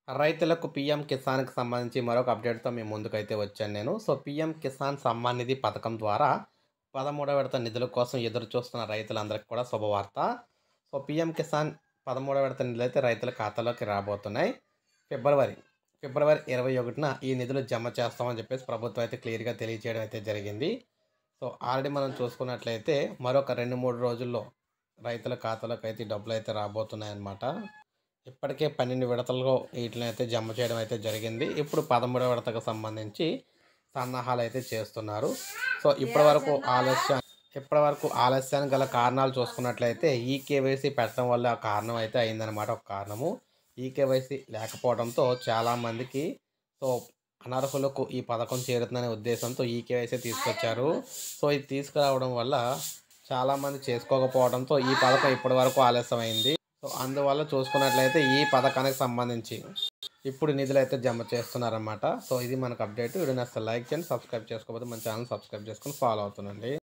రైతులకు పీఎం కిసాన్కి సంబంధించి మరొక అప్డేట్తో మీ ముందుకైతే వచ్చాను నేను సో పీఎం కిసాన్ సమ్మాన్ నిధి పథకం ద్వారా పదమూడవ విడత నిధుల కోసం ఎదురు చూస్తున్న రైతులందరికీ కూడా శుభవార్త సో పీఎం కిసాన్ పదమూడవ విడత నిధులు అయితే రైతుల ఖాతాలోకి రాబోతున్నాయి ఫిబ్రవరి ఫిబ్రవరి ఇరవై ఒకటిన ఈ నిధులు జమ చేస్తామని చెప్పేసి ప్రభుత్వం అయితే క్లియర్గా తెలియజేయడం అయితే జరిగింది సో ఆల్రెడీ మనం చూసుకున్నట్లయితే మరొక రెండు మూడు రోజుల్లో రైతుల ఖాతాలోకి అయితే ఈ డబ్బులు అయితే రాబోతున్నాయి అన్నమాట ఇప్పటికే పన్నెండు విడతల్లో వీటిని అయితే జమ చేయడం అయితే జరిగింది ఇప్పుడు పదమూడవ విడతకు సంబంధించి సన్నాహాలు అయితే చేస్తున్నారు సో ఇప్పటి వరకు ఆలస్యం ఇప్పటి వరకు ఆలస్యానికి గల కారణాలు చూసుకున్నట్లయితే ఈ కేవైసీ పెట్టడం వల్ల ఆ కారణం అయితే అయిందనమాట ఒక కారణము ఈ కేవైసీ లేకపోవడంతో చాలామందికి సో అనర్హులకు ఈ పథకం చేరుతుందనే ఉద్దేశంతో ఈ కేవైసీ తీసుకొచ్చారు సో ఇది తీసుకురావడం వల్ల చాలామంది చేసుకోకపోవడంతో ఈ పథకం ఇప్పటి వరకు ఆలస్యమైంది సో అందువల్ల చూసుకున్నట్లయితే ఈ పథకానికి సంబంధించి ఇప్పుడు నిధులు అయితే జమ చేస్తున్నారన్నమాట సో ఇది మనకు అప్డేట్ వీడియో నచ్చితే లైక్ చేయండి సబ్స్క్రైబ్ చేసుకోకపోతే మన ఛానల్ సబ్స్క్రైబ్ చేసుకొని ఫాలో అవుతుండండి